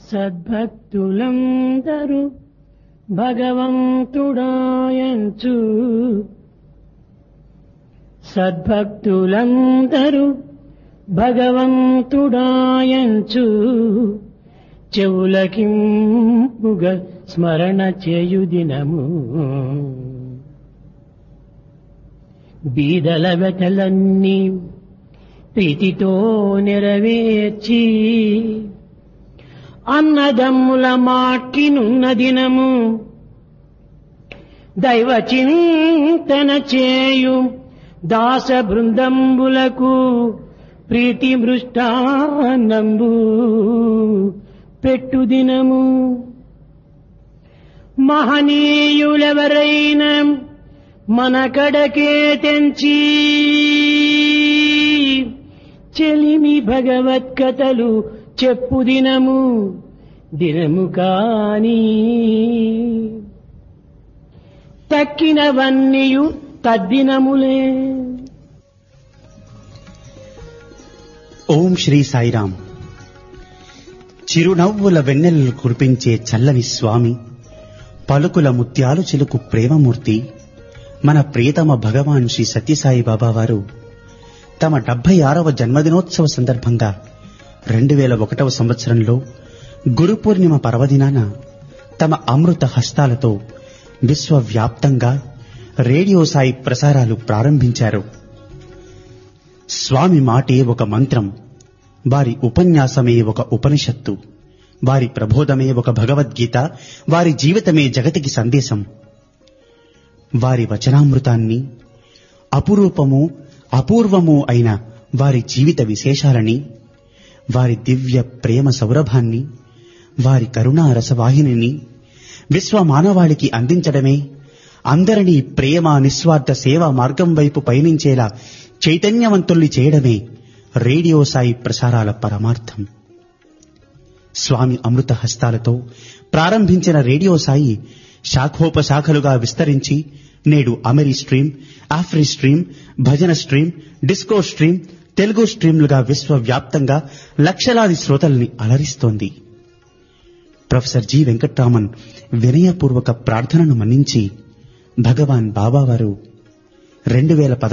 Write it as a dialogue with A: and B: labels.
A: సద్భక్తులందరూ భగవంతుడాయంచు సద్భక్తులందరూ భగవంతుడాయంచు చెవులకింపుగ స్మరణ చేయు దినము బీదల వెతలన్నీ ప్రీతితో నెరవేర్చి అన్నదమ్ముల మాట్కినున్న దినము దైవ చింతన చేయు దాస బృందంబులకు ప్రీతి మృష్టాన్నంబు పెట్టు దినము మహనీయులెవరైనా మన కడకే తెంచి చెలిమి భగవత్కథలు చెప్పు దినము దినము కాని తక్కినవన్నీయు తద్దినములే
B: ఓం శ్రీ సాయిరాం చిరునవ్వుల వెన్నెలలు కురిపించే చల్లని స్వామి పలుకుల ముత్యాలు చిలుకు ప్రేమమూర్తి మన ప్రియతమ భగవాన్ శ్రీ సత్యసాయి బాబా వారు తమ డెబ్బై ఆరవ జన్మదినోత్సవ సందర్భంగా రెండు వేల ఒకటవ సంవత్సరంలో గురు పూర్ణిమ పర్వదినాన తమ అమృత హస్తాలతో విశ్వవ్యాప్తంగా రేడియో సాయి ప్రసారాలు ప్రారంభించారు స్వామి మాటే ఒక మంత్రం వారి ఉపన్యాసమే ఒక ఉపనిషత్తు వారి ప్రబోధమే ఒక భగవద్గీత వారి జీవితమే జగతికి సందేశం వారి వచనామృతాన్ని అపురూపము అపూర్వము అయిన వారి జీవిత విశేషాలని వారి దివ్య ప్రేమ సౌరభాన్ని వారి కరుణా రసవాహినిని విశ్వ మానవాళికి అందించడమే అందరినీ ప్రేమ నిస్వార్థ సేవా మార్గం వైపు పయనించేలా చైతన్యవంతుల్ని చేయడమే రేడియో సాయి ప్రసారాల పరమార్థం స్వామి అమృత హస్తాలతో ప్రారంభించిన రేడియో సాయి శాఖోపశాఖలుగా విస్తరించి నేడు అమెరి స్ట్రీమ్ ఆఫ్రి స్ట్రీమ్ భజన స్ట్రీమ్ డిస్కో స్ట్రీమ్ తెలుగు స్ట్రీమ్లుగా విశ్వవ్యాప్తంగా లక్షలాది శ్రోతల్ని అలరిస్తోంది ప్రొఫెసర్ జి వెంకట్రామన్ వినయపూర్వక ప్రార్థనను మన్నించి భగవాన్ బాబావారు రెండు వేల